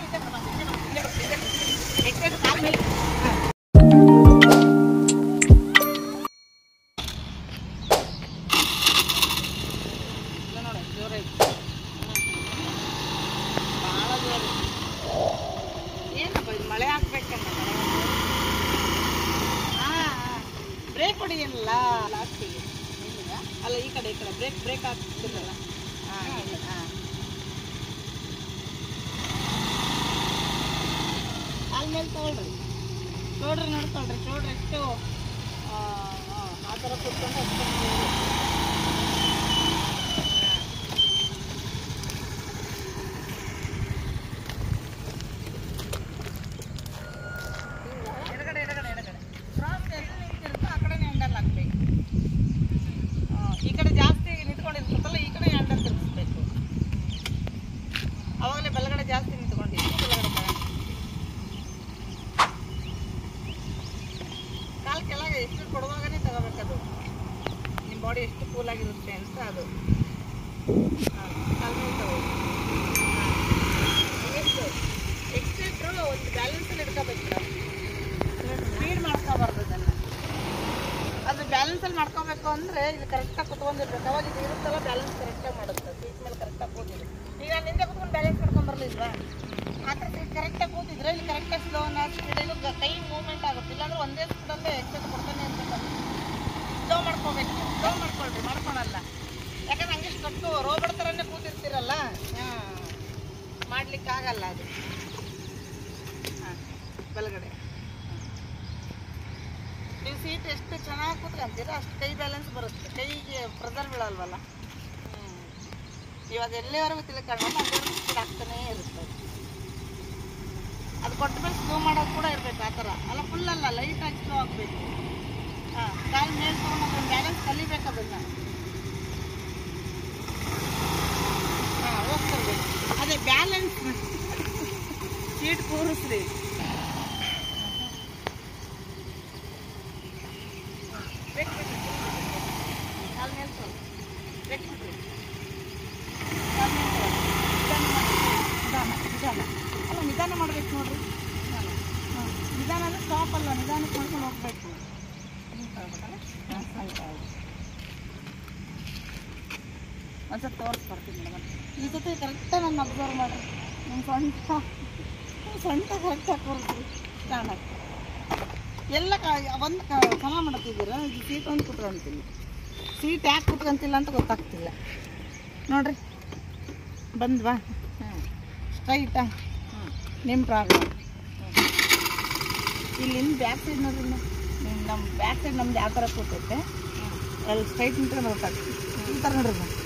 ಏನಪ್ಪ ಇದು ಮಳೆ ಹಾಕ್ಬೇಕಂತ ಬ್ರೇಕ್ ಹೊಡಿಯಲ್ಲ ಲಾಸ್ಟಿಗೆ ಅಲ್ಲ ಈ ಕಡೆ ಈ ಕಡೆ ಬ್ರೇಕ್ ಬ್ರೇಕ್ ಹಾಕ್ತಿದ್ದಲ್ಲ ಹಾಂ ಹಾಂ ಆಲ್ಮೇಲೆ ತೊಗೊಳ್ರಿ ನೋಡ್ರಿ ನೋಡ್ಕೊಳ್ರಿ ನೋಡ್ರಿ ಎಷ್ಟು ಆ, ಆ, ಆ ಥರ ಕೂತ್ಕೊಂಡು ಅಷ್ಟು ಎಡಗಡೆ ಎಡಗಡೆ ಎಡಗಡೆ ಕ್ರಾಸ್ ಎಲ್ಲಿ ನಿಂತಿರುತ್ತೋ ಆ ಕಡೆನೇ ಹ್ಯಾಂಡಲ್ ಹಾಕ್ಬೇಕು ಆ, ಈ ಕಡೆ ಜಾಸ್ತಿ ನಿಂತ್ಕೊಂಡಿರ್ತಲ್ಲ ಈ ಕಡೆ ಹ್ಯಾಂಡಲ್ ತಿರುಗಿಸ್ಬೇಕು ಅವಾಗಲೇ ಬಲಗಡೆ ಜಾಸ್ತಿ ನಿಂತ್ಕೊಂಡಿದ್ದು ಬಲಗಡೆ ಕೆಳಗೆ ಕಾಲು ಕೆಳಗೆ ಎಷ್ಟು ಕೊಡುವಾಗನೇ ತಗೋಬೇಕದು ನಿಮ್ಮ ಬಾಡಿ ಎಷ್ಟು ಕೂಲ್ ಆಗಿರುತ್ತೆ ಅಂತ ಅದು ಹಾಂ ಕಾಲು ಮೇಲೆ ತಗೊಳ್ಳಿ ಹಾಂ ಎಷ್ಟು ಎಕ್ಸ್ಟ್ರಾ ಒಂದು ಬ್ಯಾಲೆನ್ಸಲ್ಲಿ ಇಟ್ಕೋಬೇಕು ಸ್ಪೀಡ್ ಮಾಡ್ಕೋಬಾರ್ದು ಅದನ್ನು ಅದು ಬ್ಯಾಲೆನ್ಸಲ್ಲಿ ಮಾಡ್ಕೋಬೇಕು ಅಂದರೆ ಇದು ಕರೆಕ್ಟಾಗಿ ಕುತ್ಕೊಂಡಿರ್ಬೇಕು ಅವಾಗ ಇದು ಇರುತ್ತಲ್ಲ ಬ್ಯಾಲೆನ್ಸ್ ಕರೆಕ್ಟಾಗಿ ಮಾಡುತ್ತೆ ಸೀಟ್ ಮೇಲೆ ಕರೆಕ್ಟಾಗಿ ಕೂತಿದೆ ಈಗ ನಾನು ಹಿಂದೆ ಕುತ್ಕೊಂಡು ಬ್ಯಾಲೆನ್ಸ್ ಮಾಡ್ಕೊಂಬರ್ಲಿಲ್ವಾ ಆ ಥರ ಸೀಟ್ ಕರೆಕ್ಟಾಗಿ ಕೂತಿದ್ರೆ ಇಲ್ಲಿ ಕರೆಕ್ಟಾಗಿ ಸ್ಲೋನ ಸ್ಪೀಡಲ್ಲಿ ಕೈ ಮೂವ್ಮೆಂಟ್ ಆಗುತ್ತೆ ಇಲ್ಲಾಂದ್ರೆ ಒಂದೇ ಸ್ಪೀಡಲ್ಲೇ ಎಕ್ಸೆಸ್ ಕೊಡ್ತಾನೆ ಇರ್ಬೇಕು ಸ್ಲೋ ಮಾಡ್ಕೋಬೇಕು ಸ್ಲೋ ಮಾಡ್ಕೊಳ್ರಿ ಮಾಡ್ಕೊಳಲ್ಲ ಯಾಕಂದ್ರೆ ಹಂಗೆ ಸ್ಟಕ್ಕು ರೋಬಡ್ ಥರನೇ ಕೂತಿರ್ತೀರಲ್ಲ ಹಾಂ ಮಾಡ್ಲಿಕ್ಕಾಗಲ್ಲ ಅದು ಹಾಂ ಬಲಗಡೆ ನೀವು ಸೀಟ್ ಎಷ್ಟು ಚೆನ್ನಾಗಿ ಕೂತ್ಕೊಂತೀರ ಅಷ್ಟು ಕೈ ಬ್ಯಾಲೆನ್ಸ್ ಬರುತ್ತೆ ಕೈಗೆ ಪ್ರೆಸರ್ ಬೀಳಲ್ವಲ್ಲ ಹ್ಮ್. ಇವಾಗ ಎಲ್ಲಿವರೆಗೂ ತಿಳ್ಕೊಂಡಲ್ಲ ಅಲ್ಲಿವರೆಗೂ ಸ್ಪೀಡ್ ಆಗ್ತಾನೇ ಇರುತ್ತೆ ಅದು. ಅದು ಕೊಟ್ಟ ಮೇಲೆ ಸ್ಲೋ ಮಾಡೋದು ಕೂಡ ಇರಬೇಕು ಆ ಥರ ಅಲ್ಲ ಫುಲ್ ಅಲ್ಲ ಲೈಟಾಗಿ ಸ್ಲೋ ಆಗಬೇಕು ಹಾಂ ಕಾಲು ಮೇಲೆ ತೊಗೊಂಡು ಅದನ್ನ ಬ್ಯಾಲೆನ್ಸ್ ಕಲಿಬೇಕು ಅದನ್ನು ಹಾಂ ಹೋಗ್ತಿರ್ಬೇಕು ಅದೇ ಬ್ಯಾಲೆನ್ಸ್ ಸೀಟ್ ಕೂರಿಸ್ರಿ ಬ್ರೇಕ್ ಬಿಡ್ರಿ ಕಾಲು ಮೇಲೆ ತೊಗೊಳ್ಳಿ ಬ್ರೇಕ್ ಬಿಡ್ರಿ ಕಾಲು ಮೇಲೆ ತೊಗೊಳ್ಳಿ. ನಿಧಾನ ಮಾಡಿ. ನಿಧಾನ ನಿಧಾನ ಅಲ್ಲ ನಿಧಾನ ಮಾಡ್ಬೇಕು ನೋಡ್ರಿ ನಿಧಾನ ಹಾಂ ನಿಧಾನ ಅಂದರೆ ಸ್ಟಾಪ್ ಅಲ್ವಾ ನಿಧಾನಕ್ಕೆ ಮಾಡ್ಕೊಂಡು ಹೋಗ್ಬೇಕು ಹಿಂಗೆ ತಗೋಬೇಕಲ್ಲ ಹಾಂ ಆಯ್ತು ಆಯ್ತು ಒಂದ್ಸಲ ತೋರಿಸ್ಕೊಡ್ತೀನಿ ಮೇಡಮ್ ಈ ಜೊತೆ ಕರೆಕ್ಟಾಗಿ ನನ್ನ ಅಬ್ಸರ್ವ್ ಮಾಡಿರಿ ನಿಮ್ಮ ಸೊಂಟ ನಿಮ್ಮ ಸೊಂಟ ಕರೆಕ್ಟಾಗಿ ಕೂರಿಸ್ರಿ ಚೆನ್ನಾಗಿ ಎಲ್ಲ ಕ ಒಂದು ಕ ಸಮ ಮಾಡ್ತಿದ್ದೀರ ಇದು ಸೀಟ್ ಒಂದು ಕುತ್ಕೊಂತಿಲ್ಲ ಸೀಟ್ ಯಾಕೆ ಕುತ್ಕೊಂತಿಲ್ಲ ಅಂತ ಗೊತ್ತಾಗ್ತಿಲ್ಲ ನೋಡ್ರಿ ಬಂದ್ವಾ ಹಾಂ ಸ್ಟ್ರೈಟಾ ಹ್ಞೂ ನಿಮ್ಮ ಪ್ರಾಬ್ಲಮ್ ಇಲ್ಲಿಂದ ಬ್ಯಾಕ್ ಸೈಡ್ ನೋಡ್ರಿ ಇನ್ನು. ನಿಮ್ ನಮ್ಮ ಬ್ಯಾಕ್ ಸೈಡ್ ನಮ್ದು ಯಾವ ಥರ ಕೂತೈತೆ ಅಲ್ಲಿ ಸ್ಟ್ರೈಟ್ ನಿಂತ್ಕೊಂಡು ಗೊತ್ತಾಗ್ತದೆ ಈ ಥರ ನೋಡ್ರಿ ನಾವು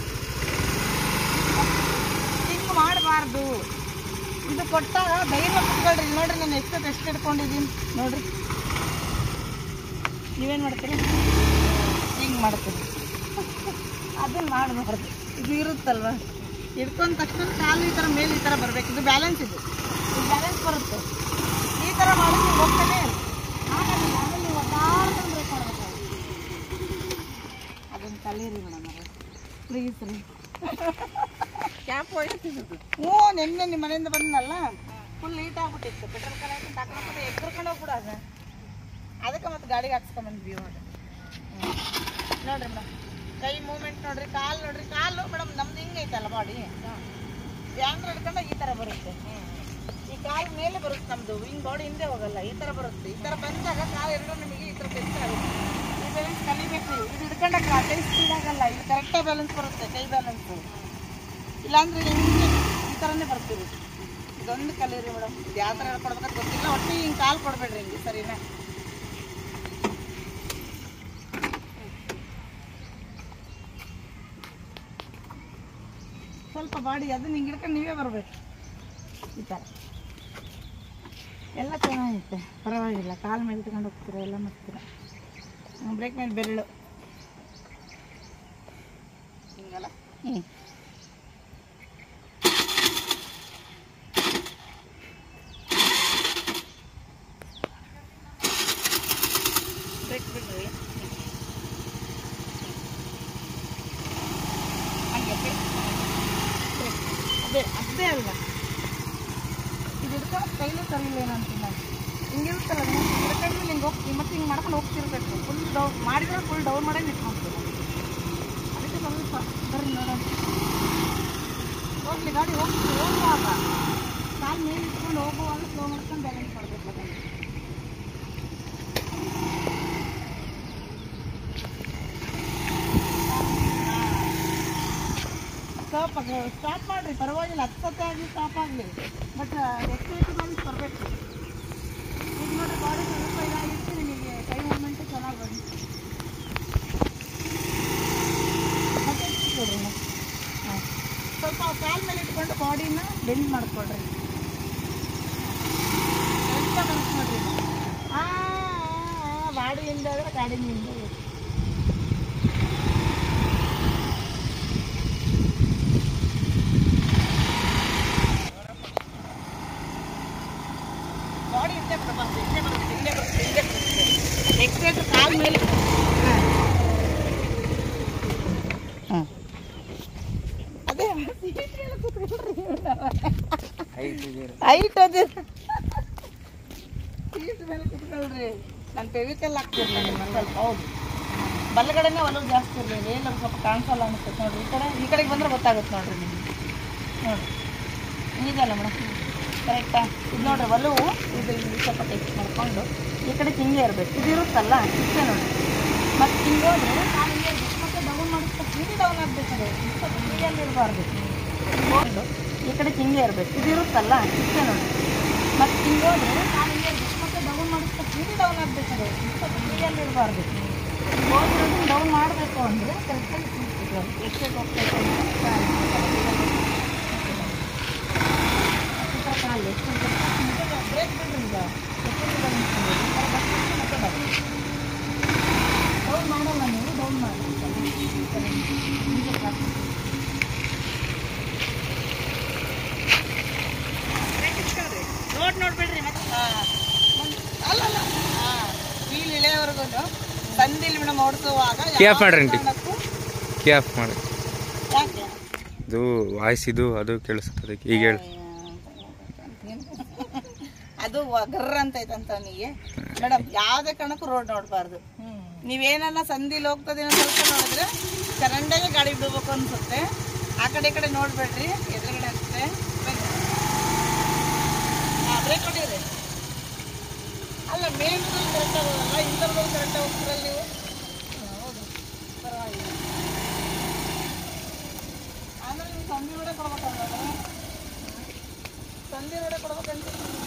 ಹಿಂಗೆ ಮಾಡಬಾರ್ದು ಇದು ಕೊಟ್ಟಾಗ ಧೈರ್ಯ ಕುತ್ಕೊಳ್ರಿ ಇಲ್ಲಿ ನೋಡ್ರಿ ನಾನು ಎಷ್ಟು ಟೆಸ್ಟ್ ಹಿಡ್ಕೊಂಡಿದ್ದೀನಿ ನೋಡ್ರಿ ನೀವೇನು ಮಾಡ್ತೀರಿ ಹಿಂಗೆ ಮಾಡ್ತೀರಿ ಅದನ್ನ ಮಾಡಬಾರ್ದು ಇದು ಇರುತ್ತಲ್ವ ಹಿಡ್ಕೊಂಡ ತಕ್ಷಣ ಕಾಲು ಈ ಥರ ಮೇಲೆ ಈ ಥರ ಬರಬೇಕು ಇದು ಬ್ಯಾಲೆನ್ಸ್ ಇದು ಇದು ಬ್ಯಾಲೆನ್ಸ್ ಬರುತ್ತೆ ಈ ಥರ ಮಾಡಿ ನೀವು ಹೋಗ್ತಾನೆ ಇರಿ. ಆಗಲ್ಲ ಆಮೇಲೆ ನೀವು ಒದ್ದಾಡ್ಕೊಂಡು ಬ್ರೇಕ್ ಮಾಡ್ಬೇಕಾಗುತ್ತೆ ಅದನ್ನು ಕಲೀರಿ ಮೇಡಮ್ ಅದು ಪ್ಲೀಸ್ ರೀ ಕ್ಯಾಪ್ ಹೋಯ್ತಿದ್ದು ಹ್ಞೂ ನಿನ್ನೆ ನಿಮ್ಮ ಮನೆಯಿಂದ ಬಂದನಲ್ಲ ಫುಲ್ ಲೀಟ್ ಆಗ್ಬಿಟ್ಟಿತ್ತು ಪೆಟ್ರೋಲ್ ಕಲ ಹಾಕೊಂಡು ಹಾಕೊಂಡು ಎಗ್ರ್ಕೊಂಡು ಹೋಗ್ಬಿಡೋದು ಅದಕ್ಕೆ ಮತ್ತೆ ಗಾಡಿಗೆ ಹಾಕ್ಸ್ಕೊಂಬಂದ್ವಿ ಇವಾಗ ಹ್ಮ್. ನೋಡ್ರಿ ಮೇಡಮ್ ಕೈ ಮೂಮೆಂಟ್ ನೋಡ್ರಿ ಕಾಲು ನೋಡ್ರಿ ಕಾಲು ಮೇಡಮ್ ನಮ್ದು ಹಿಂಗೆ ಐತಲ್ಲ ಬಾಡಿ ಧ್ಯಾನ ಹಿಡ್ಕೊಂಡು ಈ ಥರ ಬರುತ್ತೆ ಈ ಕಾಲು ಮೇಲೆ ಬರುತ್ತೆ ನಮ್ಮದು ಹಿಂಗೆ ಬಾಡಿ ಹಿಂದೆ ಹೋಗಲ್ಲ ಈ ಥರ ಬರುತ್ತೆ ಈ ಥರ ಬಂದಾಗ ಕಾಲು ಎರಡು ನಿಮಗೆ ಈ ಥರ ಬೆಸ್ಟ್ ಆಗುತ್ತೆ ಈ ಬ್ಯಾಲೆನ್ಸ್ ಕಲಿಬೇಕು ನೀವು ಇದು ಹಿಡ್ಕೊಂಡಾಗ ಕೈ ಸ್ಪೀಡ್ ಆಗಲ್ಲ ಇದು ಕರೆಕ್ಟಾಗಿ ಬ್ಯಾಲೆನ್ಸ್ ಬರುತ್ತೆ ಕೈ ಬ್ಯಾಲೆನ್ಸು ಇಲ್ಲಾಂದ್ರೆ ಹಿಂಗೆ ಈ ಥರನೇ ಬರ್ತೀವಿ ಇದೊಂದು ಕಲೀರಿ ಮೇಡಮ್ ಇದು ಯಾವ ಥರ ಹೇಳ್ಕೊಡ್ಬೇಕಂತ ಗೊತ್ತಿಲ್ಲ ಒಟ್ಟು ಹಿಂಗೆ ಕಾಲು ಕೊಡಬೇಡ್ರಿ ಹಿಂಗೆ ಸರಿನಾ ಸ್ವಲ್ಪ ಬಾಡಿ ಅದನ್ನ ಹಿಂಗೆ ಹಿಡ್ಕೊಂಡು ನೀವೇ ಬರಬೇಕು ಈ ಥರ ಎಲ್ಲ ಚೆನ್ನಾಗೈತೆ ಪರವಾಗಿಲ್ಲ ಕಾಲು ಮೇಲೆ ಇಟ್ಕೊಂಡು ಹೋಗ್ತೀರ ಎಲ್ಲ ಮಾಡ್ತೀರ ಬ್ರೇಕ್ ಮೇಲೆ ಬೆರಳು ಹಿಂಗಲ್ಲ ಹ್ಞೂ ಬ್ರೇಕ್ ಬಿಡ್ರಿ ಹಂಗೆ ಬ್ರೇಕ್. ಬ್ರೇಕ್. ಅದೇ ಅದೇ ಅಲ್ಲ ಇದು ಅಥವಾ ಕೈಲೂ ಸರಿ ಇಲ್ಲ ಏನೋ ಅಂತೀನಿ ನಾನು ಹಿಂಗಿರುತ್ತಲ್ಲ ಹಿಡ್ಕೊಂಡ್ರೆ ಹಿಂಗೆ ಹೋಗ್ತೀವಿ ಮತ್ತೆ ಹಿಂಗೆ ಮಾಡ್ಕೊಂಡು ಹೋಗ್ತಿರ್ಬೇಕು ಫುಲ್ ಡೌನ್ ಮಾಡಿದ್ರೆ ಫುಲ್ ಡೌನ್ ಮಾಡೇ ನಿಂತ್ಕೊಂತೀವಿ ಅದಕ್ಕೆ ಸ್ವಲ್ಪ ಬರ್ರಿ ನೋಡೋಣ ಹೋಗ್ಲಿ ಗಾಡಿ ಹೋಗ್ತೀವಿ ಹೋಗುವಾಗ ಕಾಲು ಮೇಲೆ ಇಟ್ಕೊಂಡು ಹೋಗುವಾಗ ಸ್ಲೋ ಮಾಡ್ಕೊಂಡು ಬ್ಯಾಲೆನ್ಸ್ ಮಾಡಬೇಕು ಅದನ್ನು ಸ್ಟಾಪ್ ಸ್ಟಾಪ್ ಮಾಡಿರಿ ಪರವಾಗಿಲ್ಲ ಹತ್ತು ಸತಿ ಆಗಲಿ ಸ್ಟಾಪ್ ಆಗಲಿ ಬಟ್ ಎಕ್ಸೈಟ್ ಬ್ಯಾಲೆನ್ಸ್ ಬರಬೇಕು ಈಗ ನೋಡ್ರಿ ಬಾಡಿ ಸ್ವಲ್ಪ ಇದಾಗಿತ್ತು ನಿಮಗೆ ಕೈ ಮೂಮೆಂಟು ಚೆನ್ನಾಗಿ ಬಂತು ಮತ್ತೆ ಎತ್ತಿಕೊಡ್ರಿ ಹಾಂ ಸ್ವಲ್ಪ ಕಾಲ ಮೇಲೆ ಇಟ್ಕೊಂಡು ಬಾಡಿನ ಬೆಂಡ್ ಮಾಡ್ಕೊಳ್ರಿ ಎಂತ ಬರುತ್ತೆ ನೋಡ್ರಿ ಆ ಬಾಡಿ ಹಿಂದಾದ್ರೆ ಗಾಡಿ ಹಿಂದೆ ಬಾಡಿ ಹಿಂದೆ ಬರಬಾರ್ದು ಹಿಂದೆ ಬರುತ್ತೆ ಹಿಂದೆ ಬರುತ್ತೆ ಹಿಂದೆ ಬರುತ್ತೆ ಎಕ್ಸೈಟ್ ಕಾಲ ಮೇಲೆ ಹಾಂ ಅದೇ ಸೀಟ್ ಮೇಲೆ ಕೂತ್ಕೊಳ್ರಿ ಹೈಟ್ ಅದೇ ಸೀಟ್ ಮೇಲೆ ಕೂತ್ಕೊಳ್ರಿ ನಾನು ಫೆವಿಕಲ್ ಹಾಕ್ತಿರ್ಲಿ ನಿಮ್ಮ ಸ್ವಲ್ಪ ಹೌದು ಬಲಗಡೆನೇ ಒಲವು ಜಾಸ್ತಿ ಇರಲಿ ಏನಾದ್ರು ಸ್ವಲ್ಪ ಕಾಣಿಸಲ್ಲ ಅನಿಸ್ತೈತೆ ನೋಡ್ರಿ ಈ ಕಡೆ ಈ ಕಡೆಗೆ ಬಂದ್ರೆ ಗೊತ್ತಾಗುತ್ತೆ ನೋಡ್ರಿ ನಿಮಗೆ ನೋಡಿ ಇದಲ್ಲ ಮೇಡಮ್ ಕರೆಕ್ಟಾ ಇದು ನೋಡ್ರಿ ಒಲವು ಇದು ಇಲ್ಲಿ ಸ್ವಲ್ಪ ಟೆಸ್ಟ್ ಮಾಡ್ಕೊಂಡು ಈ ಕಡೆ ಹಿಂಗೆ ಇರಬೇಕು ಇದು ಇರುತ್ತಲ್ಲ ಇಷ್ಟೇ ನೋಡಿ ಮತ್ತು ಹಿಂಗೆ ಹೋದ್ರೆ ಕಾಲು ಹಿಂಗೆ ಇರ್ಬೇಕು ಮತ್ತೆ ಡೌನ್ ಮಾಡಿಸ್ತಾ ಹಿಂಗೆ ಡೌನ್ ಆಗಬೇಕು ಸ್ವಲ್ಪ ಫ್ರೀಯಲ್ಲಿ ಇರಬಾರ್ದು ಹೋಗ್ದು ಈ ಕಡೆ ಹಿಂಗೆ ಇರಬೇಕು ಇದು ಇರುತ್ತಲ್ಲ ಇಷ್ಟೇ ನೋಡಿ ಮತ್ತು ಹಿಂಗೆ ಹೋದ್ರೆ ಕಾಲು ಹಿಂಗೆ ಇರ್ಬೇಕು ಮತ್ತೆ ಡೌನ್ ಮಾಡಿಸ್ತಾ ಹಿಂಗೆ ಡೌನ್ ಆಗಬೇಕು ಸ್ವಲ್ಪ ಫ್ರೀಯಲ್ಲಿ ಇರಬಾರ್ದು ಹೋಗಿರೋದನ್ನ ಡೌನ್ ಮಾಡಬೇಕು ಅಂದರೆ ಕರೆಕ್ಟಾಗಿ ಎಷ್ಟೇ ಹೋಗ್ಬೇಕು ಕಾಲು ಎಷ್ಟು ಬ್ರೇಕ್ ಬಿಡ್ರಿ ಈಗ ಡೌನ್ ಮಾಡಲ್ಲ ನೀವು ಡೌನ್ ಮಾಡಿ ರೋಡ್ ನೋಡ್ಬೇಡ್ರಿ ಮತ್ತೆ ಅಲ್ಲ ಅಲ್ಲ ವೀಲ್ ಇಳೆಯವರೆಗೂ ಸಂದಿಲ್ ಮೇಡಮ್ ಓಡಿಸುವಾಗ Cap ಮಾಡ್ರಿ ಆಂಟಿ. ಕಾರಣಕ್ಕೂ ಕ್ಯಾಪ್ ಮಾಡಿ ಯಾಕೆ ಇದು ವಾಯ್ಸ್ ಇದು ಅದು ಕೇಳಿಸ್ತದೆ ಈಗ ಹೇಳಿ ಅದು ಗರ್ರ ಅಂತ ಐತಂತ ಅವನಿಗೆ ಮೇಡಮ್ ಯಾವುದೇ ಕಾರಣಕ್ಕೂ ರೋಡ್ ನೋಡಬಾರ್ದು ನೀವೇನನ್ನ ಸಂದಿಲಿ ಹೋಗ್ತದೆ ಸ್ವಲ್ಪ ನೋಡಿದ್ರೆ ಚರಂಡಾಗೆ ಗಾಡಿ ಬಿಡ್ಬೇಕು ಅನ್ಸುತ್ತೆ ಆ ಕಡೆ ಈ ಕಡೆ ನೋಡ್ಬೇಡ್ರಿ ಎದುರುಗಡೆ ಅಷ್ಟೇ ಬ್ರೇಕ್ ಹೊಡೀರಿ ಅಲ್ಲ ಮೇನ್ ಕರೆಕ್ಟ್ ಆಗೋದಲ್ಲ ಇಂಟರ್ವಲ್ ಕರೆಕ್ಟ್ ಹೋಗ್ತಿರಲ್ಲ ನೀವು ಹಾ, ಹೌದು ಪರವಾಗಿಲ್ಲ ಆಮೇಲೆ ನೀವು ಸಂಧಿ ರೋಡೆ ಕೊಡ್ಬೇಕಲ್ಲ ಸಂಧಿ ರೋಡೆ ಕೊಡ್ಬೇಕಂತ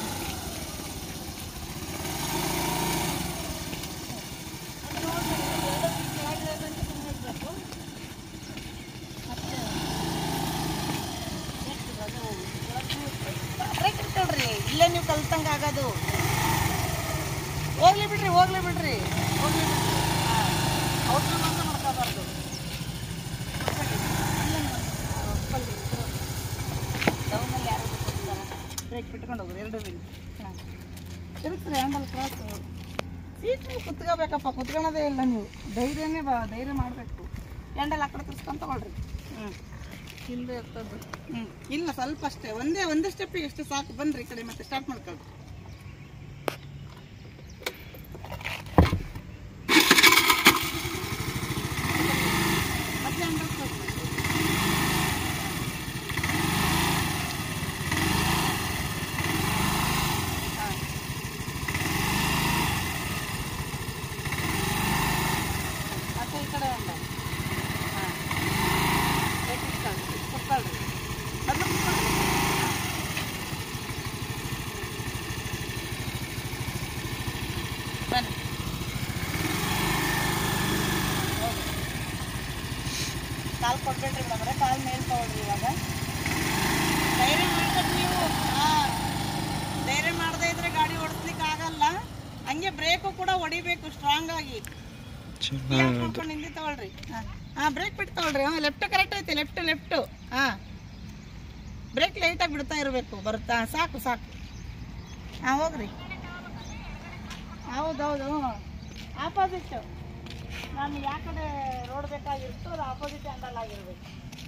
ಇಲ್ಲೇ ನೀವು ಕಲ್ತಂಗ ಆಗೋದು ಹೋಗ್ಲಿ ಬಿಡ್ರಿ ಹೋಗ್ಲಿ ಬಿಡ್ರಿ ಹೋಗ್ಲಿ ಬಿಡ್ರಿ ಔಟ್ರ್ ಮಾತ್ರ ಮಾಡ್ಕೋಬಾರ್ದು ಡೌನಲ್ಲಿ ಯಾರು ಬ್ರೇಕ್ ಬಿಟ್ಕೊಂಡು ಹೋಗ್ರಿ ಎರಡು ವೀಲ್ ಹಾಂ ತಿರುಗಿಸ್ರಿ ಹ್ಯಾಂಡಲ್ ಕ್ರಾಸ್ ಸೀಟ್ ನೀವು ಕುತ್ಕೋಬೇಕಪ್ಪ ಕುತ್ಕೊಳ್ಳೋದೇ ಇಲ್ಲ ನೀವು ಧೈರ್ಯನೇ ಬಾ ಧೈರ್ಯ ಮಾಡಬೇಕು ಹ್ಯಾಂಡಲ್ ಆ ಕಡೆ ತಿರ್ಸ್ಕೊಂಡು ತಗೊಳ್ರಿ ಹ್ಞೂ ಹಿಂದೆ ಇರ್ತದ್ದು ಹ್ಞೂ ಇಲ್ಲ ಸ್ವಲ್ಪ ಅಷ್ಟೇ ಒಂದೇ ಒಂದೇ ಸ್ಟೆಪ್ಪಿಗೆ ಅಷ್ಟೇ ಸಾಕು ಬನ್ರಿ ಈ ಕಡೆ ಮತ್ತೆ ಸ್ಟಾರ್ಟ್ ಮಾಡ್ಕೊಳ್ಳಿ ಮತ್ತೆ ಹ್ಯಾಂಡಲ್ ಕ್ರಾಸ್ ಮಾಡಿ ಹಾಂ ಮತ್ತೆ ಈ ಕಡೆ ಹ್ಯಾಂಡಲ್ ಹಾಂ ಕುತ್ಕೊಳ್ರಿ ಕುತ್ಕೊಳ್ರಿ ಮೊದಲು ಕುತ್ಕೊಳ್ರಿ ಬನ್ನಿ ಹೌದು. ಕಾಲು ಕೊಡ್ಬೇಡ್ರಿ ಮೇಡಮ್ರೆ ಕಾಲು ಮೇಲೆ ತಗೊಳ್ರಿ ಇವಾಗ ಧೈರ್ಯ ಮಾಡ್ಬೇಕು ನೀವು ಹಾಂ ಧೈರ್ಯ ಮಾಡದೇ ಇದ್ರೆ ಗಾಡಿ ಓಡಿಸ್ಲಿಕ್ಕೆ ಆಗಲ್ಲ ಹಂಗೆ ಬ್ರೇಕು ಕೂಡ ಹೊಡಿಬೇಕು ಸ್ಟ್ರಾಂಗ್ ಆಗಿ ಯಾಕ್ ಮಾಡ್ಕೊಂಡು ಹಿಂದೆ ತಗೊಳ್ರಿ ಹಾಂ ಹಾಂ ಬ್ರೇಕ್ ಬಿಟ್ಟು ತಗೊಳ್ರಿ ಹಾಂ ಲೆಫ್ಟ್ ಕರೆಕ್ಟ್ ಐತಿ ಲೆಫ್ಟ್ ಲೆಫ್ಟು ಹಾಂ ಬ್ರೇಕ್ ಲೈಟಾಗಿ ಬಿಡ್ತಾ ಇರಬೇಕು ಬರುತ್ತಾ ಸಾಕು ಸಾಕು ಹಾಂ ಹೋಗ್ರಿ ಹೌದೌದು ಆಪೋಸಿಟ್ಟು ನಾನು ಯಾವ ಕಡೆ ರೋಡ್ ಬೇಕಾಗಿರುತ್ತೋ ಅದು ಆಪೋಸಿಟ್ ಹ್ಯಾಂಡಲ್ ಆಗಿರ್ಬೇಕು